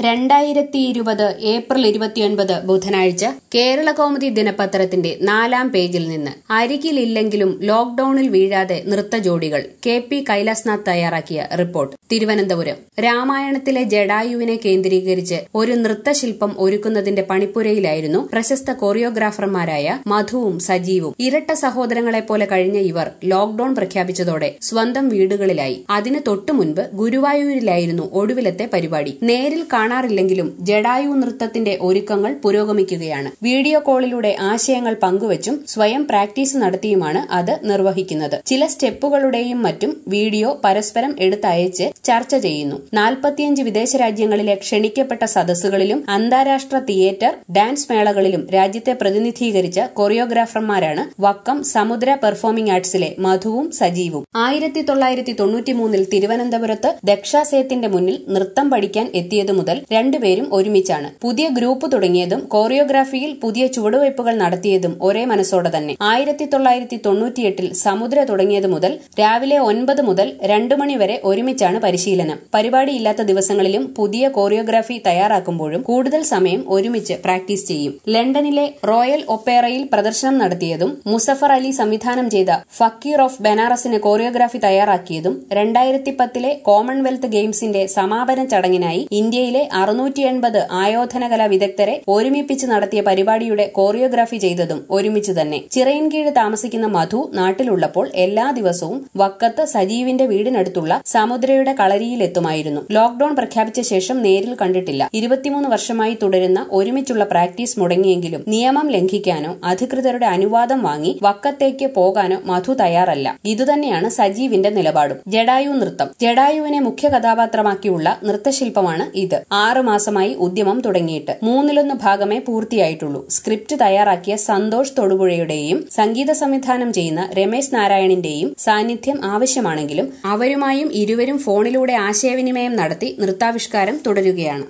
രണ്ടായിരത്തി ഇരുപത് ഏപ്രിൽ ഇരുപത്തിയൊൻപത് ബുധനാഴ്ച കേരള കൗമുദി ദിനപത്രത്തിന്റെ നാലാം പേജിൽ നിന്ന് അരികിലില്ലെങ്കിലും ലോക്ഡൌണിൽ വീഴാതെ നൃത്തജോഡികൾ കെ പി കൈലാസ്നാഥ് തയ്യാറാക്കിയ റിപ്പോർട്ട് തിരുവനന്തപുരം രാമായണത്തിലെ ജഡായുവിനെ കേന്ദ്രീകരിച്ച് ഒരു നൃത്തശില്പം ഒരുക്കുന്നതിന്റെ പണിപ്പുരയിലായിരുന്നു പ്രശസ്ത കൊറിയോഗ്രാഫർമാരായ മധുവും സജീവും ഇരട്ട സഹോദരങ്ങളെ പോലെ കഴിഞ്ഞ ഇവർ ലോക്ഡൌൺ പ്രഖ്യാപിച്ചതോടെ സ്വന്തം വീടുകളിലായി അതിന് തൊട്ടുമുൻപ് ഗുരുവായൂരിലായിരുന്നു ഒടുവിലത്തെ പരിപാടി നേരിൽ കാണാറില്ലെങ്കിലും ജഡായു നൃത്തത്തിന്റെ ഒരുക്കങ്ങൾ പുരോഗമിക്കുകയാണ് വീഡിയോ കോളിലൂടെ ആശയങ്ങൾ പങ്കുവച്ചും സ്വയം പ്രാക്ടീസ് നടത്തിയുമാണ് അത് നിർവഹിക്കുന്നത് ചില സ്റ്റെപ്പുകളുടെയും മറ്റും വീഡിയോ പരസ്പരം എടുത്തയച്ച് ചർച്ച ചെയ്യുന്നു നാൽപ്പത്തിയഞ്ച് വിദേശ രാജ്യങ്ങളിലെ ക്ഷണിക്കപ്പെട്ട സദസ്സുകളിലും അന്താരാഷ്ട്ര തിയേറ്റർ ഡാൻസ് മേളകളിലും രാജ്യത്തെ പ്രതിനിധീകരിച്ച കൊറിയോഗ്രാഫർമാരാണ് വക്കം സമുദ്ര പെർഫോമിംഗ് ആർട്സിലെ മധുവും സജീവും ആയിരത്തി തൊള്ളായിരത്തി തൊണ്ണൂറ്റിമൂന്നിൽ തിരുവനന്തപുരത്ത് ദക്ഷാസേത്തിന്റെ മുന്നിൽ നൃത്തം പഠിക്കാൻ എത്തിയതു മുതൽ രണ്ടുപേരും ഒരുമിച്ചാണ് പുതിയ ഗ്രൂപ്പ് തുടങ്ങിയതും കോറിയോഗ്രാഫിയിൽ പുതിയ ചുവടുവയ്പുകൾ നടത്തിയതും ഒരേ മനസ്സോടെ തന്നെ ആയിരത്തി തൊള്ളായിരത്തി തൊണ്ണൂറ്റിയെട്ടിൽ സമുദ്ര തുടങ്ങിയത് മുതൽ രാവിലെ ഒൻപത് മുതൽ രണ്ടു മണി വരെ ഒരുമിച്ചാണ് പരിശീലനം പരിപാടിയില്ലാത്ത ദിവസങ്ങളിലും പുതിയ കോറിയോഗ്രാഫി തയ്യാറാക്കുമ്പോഴും കൂടുതൽ സമയം ഒരുമിച്ച് പ്രാക്ടീസ് ചെയ്യും ലണ്ടനിലെ റോയൽ ഒപ്പേറയിൽ പ്രദർശനം നടത്തിയതും മുസഫർ അലി സംവിധാനം ചെയ്ത ഫക്കീർ ഓഫ് ബനാറസിന് കോറിയോഗ്രാഫി തയ്യാറാക്കിയതും രണ്ടായിരത്തി പത്തിലെ കോമൺവെൽത്ത് ഗെയിംസിന്റെ സമാപന ചടങ്ങിനായി ഇന്ത്യയിലെ അറുന്നൂറ്റി എൺപത് ആയോധനകലാ വിദഗ്ധരെ ഒരുമിപ്പിച്ച് നടത്തിയ പരിപാടിയുടെ കോറിയോഗ്രാഫി ചെയ്തതും ഒരുമിച്ച് തന്നെ ചിറയൻകീഴ് താമസിക്കുന്ന മധു നാട്ടിലുള്ളപ്പോൾ എല്ലാ ദിവസവും വക്കത്ത് സജീവിന്റെ വീടിനടുത്തുള്ള സമുദ്രയുടെ കളരിയിലെത്തുമായിരുന്നു ലോക്ഡൌൺ പ്രഖ്യാപിച്ച ശേഷം നേരിൽ കണ്ടിട്ടില്ല ഇരുപത്തിമൂന്ന് വർഷമായി തുടരുന്ന ഒരുമിച്ചുള്ള പ്രാക്ടീസ് മുടങ്ങിയെങ്കിലും നിയമം ലംഘിക്കാനോ അധികൃതരുടെ അനുവാദം വാങ്ങി വക്കത്തേക്ക് പോകാനോ മധു തയ്യാറല്ല ഇതുതന്നെയാണ് സജീവിന്റെ നിലപാടും ജഡായു നൃത്തം ജഡായുവിനെ മുഖ്യ കഥാപാത്രമാക്കിയുള്ള നൃത്തശില്പമാണ് ഇത് ആറു മാസമായി ഉദ്യമം തുടങ്ങിയിട്ട് മൂന്നിലൊന്ന് ഭാഗമേ പൂർത്തിയായിട്ടുള്ളൂ സ്ക്രിപ്റ്റ് തയ്യാറാക്കിയ സന്തോഷ് തൊടുപുഴയുടെയും സംഗീത സംവിധാനം ചെയ്യുന്ന രമേശ് നാരായണിന്റെയും സാന്നിധ്യം ആവശ്യമാണെങ്കിലും അവരുമായും ഇരുവരും ഫോണിലൂടെ ആശയവിനിമയം നടത്തി നൃത്താവിഷ്കാരം തുടരുകയാണ്